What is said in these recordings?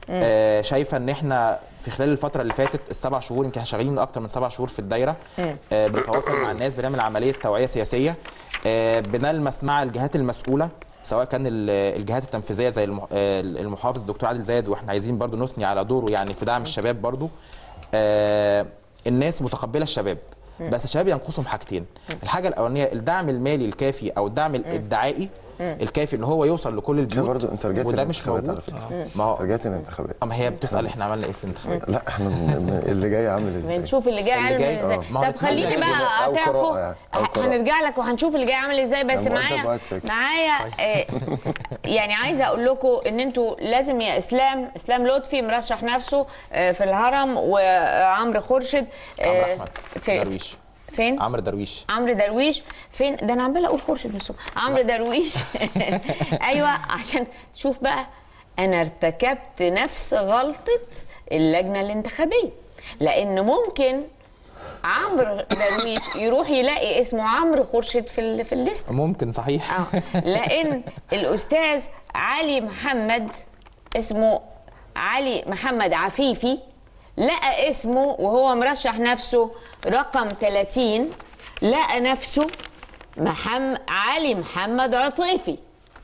آه شايفه ان احنا في خلال الفتره اللي فاتت السبع شهور يمكن احنا شغالين من اكتر من سبع شهور في الدايره آه بنتواصل مع الناس بنعمل عمليه توعيه سياسيه آه بنلمس مع الجهات المسؤوله سواء كان ال- الجهات التنفيذيه زي المح- آه، المحافظ الدكتور عادل زايد واحنا عايزين برضو نثني على دوره يعني في دعم الشباب برضو آه، الناس متقبله الشباب بس الشباب ينقصهم حاجتين الحاجه الاولانيه الدعم المالي الكافي او الدعم الادعائي الكافي ان هو يوصل لكل كده البيوت برضه انت رجعت وده مش للانتخابات موجود على فكره ما هو رجعت للانتخابات اما هي بتسال احنا عملنا ايه في الانتخابات لا احنا من- اللي جاي عامل ازاي بنشوف اللي جاي اللي عامل جاي- ازاي آه. ما هو طب الاتنين خليني جاي بقى أو اقاطعكم قراءة يعني، أو ه- قراءة. هنرجع لك وهنشوف اللي جاي عامل ازاي بس أنا مؤدب معايا وقاعد ساكت. معايا آه، يعني عايزه اقول لكم ان انتوا لازم يا اسلام اسلام لطفي مرشح نفسه آه، في الهرم وعمرو خورشيد آه، عمرو احمد في درويش فين عمرو درويش عمرو درويش فين ده انا عماله اقول خورشيد من الصبح عمرو درويش ايوه عشان شوف بقى انا ارتكبت نفس غلطه اللجنه الانتخابيه لان ممكن عمرو درويش يروح يلاقي اسمه عمرو خورشيد في ال- في الليست ممكن صحيح اه لان الاستاذ علي محمد اسمه علي محمد عفيفي لقى اسمه وهو مرشح نفسه رقم 30 لقى نفسه محم علي محمد عطيفي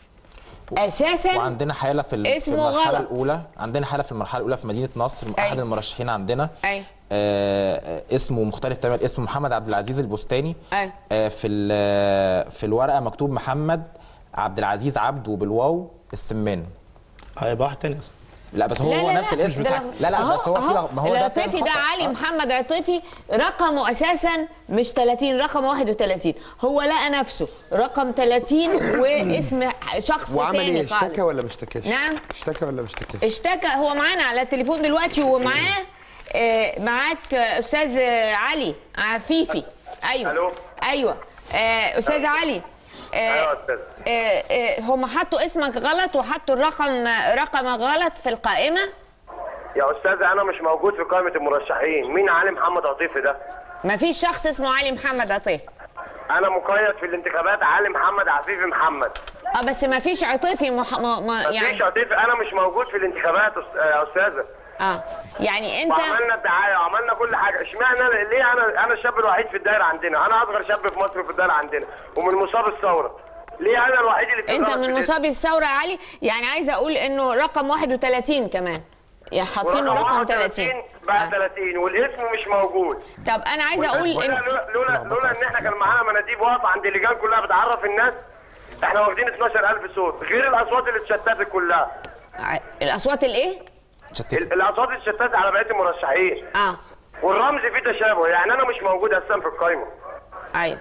اساسا وعندنا حاله في ال- في اسمه المرحله غلط. الاولى عندنا حاله في المرحله الاولى في مدينه نصر أي. احد المرشحين عندنا أي. آه اسمه مختلف تماما اسمه محمد عبد العزيز البستاني أي. آه في ال- في الورقه مكتوب محمد عبد العزيز عبد وبالواو السمان هيبقى واحد تاني أصلاً. لا بس هو هو نفس الاسم ده بتاع لا لا أهو- بس هو في أهو ما هو ده العطيفي فعلا ده خطأ. علي آه. محمد عطيفي رقمه اساسا مش 30 رقم 31 هو لقى نفسه رقم 30 واسم شخص وعمل تاني ايه خالص اشتكى ولا ما اشتكاش نعم. اشتكى ولا ما اشتكاش اشتكى هو معانا على التليفون دلوقتي ومعاه آه، معاك آه، استاذ آه، علي عفيفي ايوه ألو. ايوه آه، استاذ علي آه، ايوه يا استاذ آه، آه، هم حطوا اسمك غلط وحطوا الرقم رقمك غلط في القائمه يا استاذ انا مش موجود في قائمه المرشحين مين علي محمد عطيفي ده ما فيش شخص اسمه علي محمد عطيف انا مقيد في الانتخابات علي محمد عفيفي محمد اه بس ما فيش عطيفي مح... ما ما مفيش يعني عطيفي انا مش موجود في الانتخابات أس- يا استاذه اه يعني انت وعملنا الدعايه وعملنا كل حاجه اشمعنى أنا- ليه انا انا الشاب الوحيد في الدايره عندنا انا اصغر شاب في مصر في الدايره عندنا ومن مصاب الثوره ليه انا الوحيد اللي انت اتظلم في من الاسم؟ مصابي الثوره يا علي يعني عايزه اقول انه رقم 31 كمان يا حاطينه ورقم رقم 31 30 بقى آه. 30 والاسم مش موجود طب انا عايزه اقول لولا ان لولا لولا ان احنا كان معانا مناديب واقفه عند اللجان كلها بتعرف الناس احنا واخدين 12000 صوت غير الاصوات اللي اتشتتت كلها ع- الاصوات الايه شتت ال- الاصوات اللي اتشتتت على بقيه المرشحين اه والرمز فيه تشابه يعني انا مش موجود اساسا في القايمه ايوه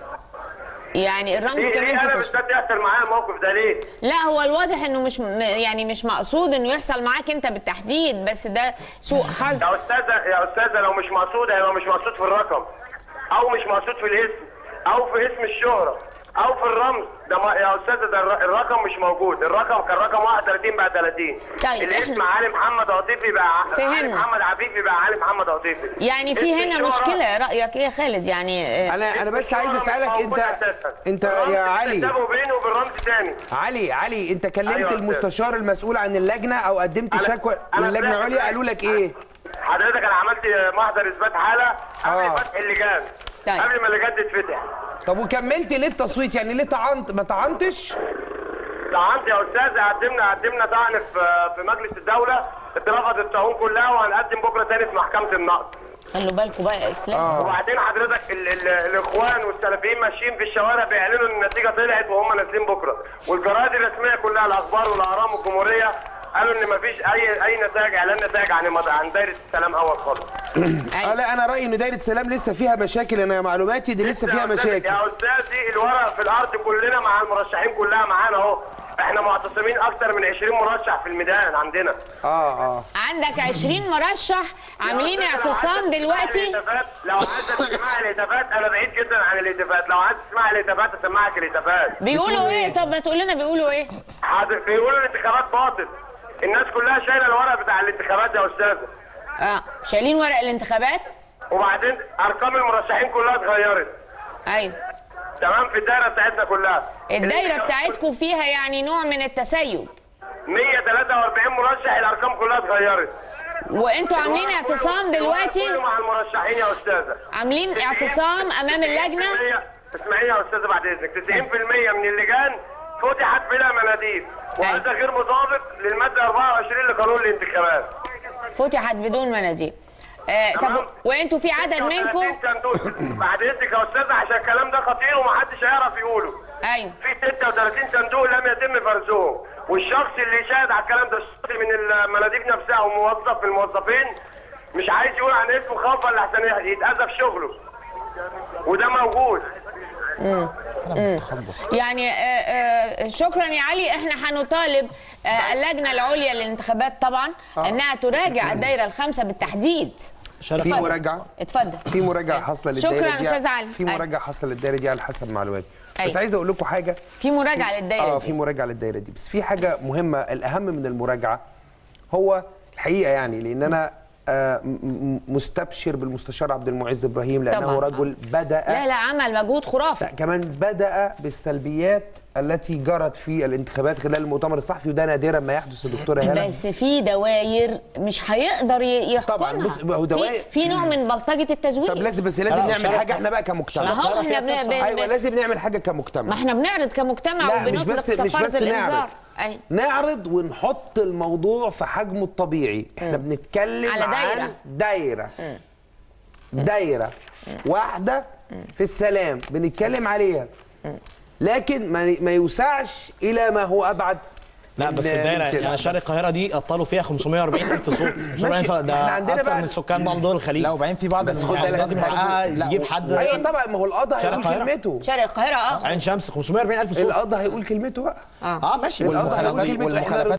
يعني الرمز ليه كمان ليه انا في مش تش... ده يحصل معايا الموقف ده ليه؟ لا هو الواضح انه مش م- يعني مش مقصود انه يحصل معاك انت بالتحديد بس ده سوء حظ يا استاذه يا استاذه لو مش مقصود هيبقى مش مقصود في الرقم او مش مقصود في الاسم او في اسم الشهره او في الرمز ده ما يا استاذه ده الر- الرقم مش موجود الرقم كان رقم 31 بقى 30 طيب، الاسم إحنا- علي محمد عطيفي بقى ع- علي فهمنا. محمد عفيفي بقى علي محمد عطيفي يعني في اسم هنا الشهرة مشكله رايك ايه يا خالد يعني آه، انا انا اسم بس عايز الشهرة اسالك مش انت موجود أساساً. انت الرمز يا علي بتكتبه بينه وبين رمز تاني علي علي انت كلمت أيوة يا أستاذ. المستشار المسؤول عن اللجنه او قدمت أنا- شكوى أنا للجنه طلعت- العليا قالوا لك ايه حضرتك انا عملت محضر اثبات حاله قبل آه. فتح اللجان طيب. قبل ما اللجان تتفتح طب وكملت ليه التصويت يعني ليه طعنت ما طعنتش طعنت يا استاذ قدمنا قدمنا طعن في في مجلس الدوله اترفض الطعون كلها وهنقدم بكره تاني في محكمه النقض خلوا بالكم بقى يا اسلام وبعدين حضرتك ال ال الاخوان والسلفيين ماشيين في الشوارع بيعلنوا ان النتيجه طلعت وهم نازلين بكره والجرايد الرسميه كلها الاخبار والاهرام والجمهوريه قالوا ان مفيش اي اي نتائج اعلان نتائج عن مد- عن دايره السلام اول خالص آه لا انا رايي ان دايره سلام لسه فيها مشاكل انا معلوماتي دي لسه فيها يا أستاذ- مشاكل يا استاذ دي الورق في الارض كلنا مع المرشحين كلها معانا اهو احنا معتصمين اكتر من 20 مرشح في الميدان عندنا اه اه عندك 20 مرشح عاملين يا أستاذ، لو اعتصام عايز تسمع دلوقتي الهتافات- لو عايز تسمع الهتافات انا بعيد جدا عن الهتافات لو عايز تسمع الهتافات اسمعك الهتافات بيقولوا ايه طب ما تقول لنا بيقولوا ايه حاضر بيقولوا الانتخابات باطل الناس كلها شايله الورق بتاع الانتخابات يا استاذ اه شايلين ورق الانتخابات وبعدين ارقام المرشحين كلها اتغيرت ايوه تمام في الدايره بتاعتنا كلها الدايره الانتخابات- بتاعتكم فيها يعني نوع من التسيب 143 مرشح الارقام كلها اتغيرت وانتوا عاملين اعتصام دلوقتي كله مع المرشحين يا استاذه عاملين اعتصام امام اللجنه 90% اسمعيني يا استاذه بعد اذنك 90% من اللجان فتحت بلا مناديب وهذا غير مطابق للماده 24 لقانون الانتخابات فتحت بدون مناديب آه طب تمام. وانتوا في عدد منكم 36 صندوق بعد اذنك يا استاذه عشان الكلام ده خطير ومحدش هيعرف يقوله ايوه في 36 صندوق لم يتم فرزهم والشخص اللي شاهد على الكلام ده الشخص من المناديب نفسها وموظف من الموظفين مش عايز يقول عن اسمه خوفا لحسن يتاذى في شغله وده موجود يعني آه، آه، شكرا يا علي احنا هنطالب آه، اللجنه العليا للانتخابات طبعا انها تراجع الدايره الخامسه بالتحديد في اتفضل. مراجعه اتفضل في مراجعه حاصله للدايره شكرا دي استاذ علي في أيوة. مراجعه حاصله للدايره دي على حسب معلوماتي بس أيوة. عايز اقول لكم حاجه في مراجعه للدايره اه دي. في مراجعه للدايره دي بس في حاجه مهمه الاهم من المراجعه هو الحقيقه يعني لان انا آه، م- م- مستبشر بالمستشار عبد المعز ابراهيم لانه طبعاً. رجل بدا لا لا عمل مجهود خرافي لا كمان بدا بالسلبيات التي جرت في الانتخابات خلال المؤتمر الصحفي وده نادرا ما يحدث يا دكتوره هلا بس في دواير مش هيقدر ي- يحكمها طبعاً، بص، هو في, دواير- في نوع من بلطجه التزوير طب لازم بس لازم لا، نعمل شرف- حاجه احنا بقى كمجتمع ما هو احنا بن... بن... ايوه بن... لازم نعمل حاجه كمجتمع ما احنا بنعرض كمجتمع لا مش وبنطلق بس مش صفاره بس الانذار نعرض أي. نعرض ونحط الموضوع في حجمه الطبيعي احنا بنتكلم على دايرة. عن دايره دايره واحده في السلام بنتكلم عليها لكن ما ما يوسعش الى ما هو ابعد لا من- بس من الدايره كده. يعني شرق القاهره دي ابطلوا فيها 540 الف صوت 540 الف ده إحنا عندنا اكتر بقى- من سكان بقى دول الخليج لا وبعدين في بعض خد بالك يعني لازم برضه- يحققها لا، يجيب و- حد ايوه طبعا ما هو القضاء شرق هيقول القاهرة. كلمته شرق القاهره اه عين شمس 540 الف صوت القضاء هيقول كلمته بقى اه ماشي بس القضاء هيقول والمخالفات كلمته والمخالفات